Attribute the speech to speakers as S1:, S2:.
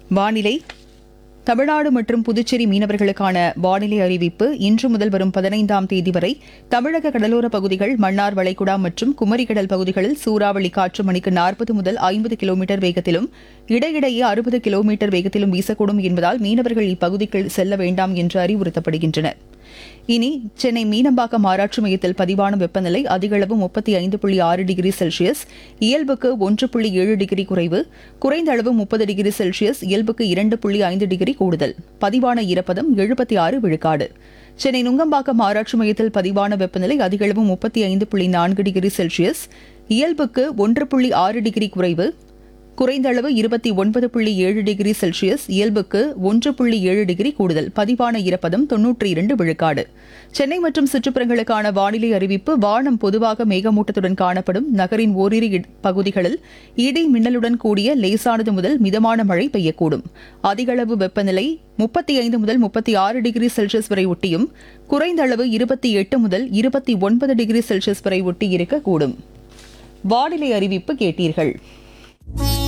S1: வானிலை தமிழ்நாடு மற்றும் புதுச்சேரி மீனவர்களுக்கான வானிலை அறிவிப்பு இன்று முதல் வரும் பதினைந்தாம் தேதி வரை தமிழக கடலோர பகுதிகள் மன்னார் வளைகுடா மற்றும் குமரிக்கடல் பகுதிகளில் சூறாவளி காற்று மணிக்கு நாற்பது முதல் ஐம்பது கிலோமீட்டர் வேகத்திலும் இடையிடையே அறுபது கிலோமீட்டர் வேகத்திலும் வீசக்கூடும் என்பதால் மீனவர்கள் இப்பகுதிக்கு செல்ல வேண்டாம் என்று அறிவுறுத்தப்படுகின்றனர் இனி சென்னை மீனம்பாக்கம் ஆராய்ச்சி மையத்தில் பதிவான வெப்பநிலை அதிகளவு முப்பத்தி ஐந்து புள்ளி ஆறு டிகிரி செல்சியஸ் இயல்புக்கு ஒன்று புள்ளி ஏழு டிகிரி குறைவு குறைந்த அளவு முப்பது டிகிரி செல்சியஸ் இயல்புக்கு இரண்டு புள்ளி ஐந்து டிகிரி கூடுதல் பதிவான ஈரப்பதம் எழுபத்தி ஆறு விழுக்காடு சென்னை நுங்கம்பாக்கம் ஆராய்ச்சி மையத்தில் பதிவான வெப்பநிலை அதிகளவு முப்பத்தி ஐந்து புள்ளி நான்கு டிகிரி செல்சியஸ் இயல்புக்கு ஒன்று புள்ளி ஆறு டிகிரி குறைவு குறைந்த அளவு இருபத்தி ஒன்பது புள்ளி ஏழு டிகிரி செல்சியஸ் இயல்புக்கு ஒன்று புள்ளி ஏழு டிகிரி கூடுதல் பதிவான ஈரப்பதம் தொன்னூற்றி இரண்டு விழுக்காடு சென்னை மற்றும் சுற்றுப்புறங்களுக்கான வானிலை அறிவிப்பு வானம் பொதுவாக மேகமூட்டத்துடன் காணப்படும் நகரின் ஓரிரு இட- பகுதிகளில் இடி மின்னலுடன் கூடிய லேசானது முதல் மிதமான மழை பெய்யக்கூடும் அதிகளவு வெப்பநிலை முப்பத்தி ஐந்து முதல் முப்பத்தி ஆறு டிகிரி செல்சியஸ் வரை ஒட்டியும் குறைந்த அளவு இருபத்தி எட்டு முதல் இருபத்தி ஒன்பது டிகிரி செல்சியஸ் வரை ஒட்டி இருக்கக்கூடும் வானிலை அறிவிப்பு கேட்டீர்கள்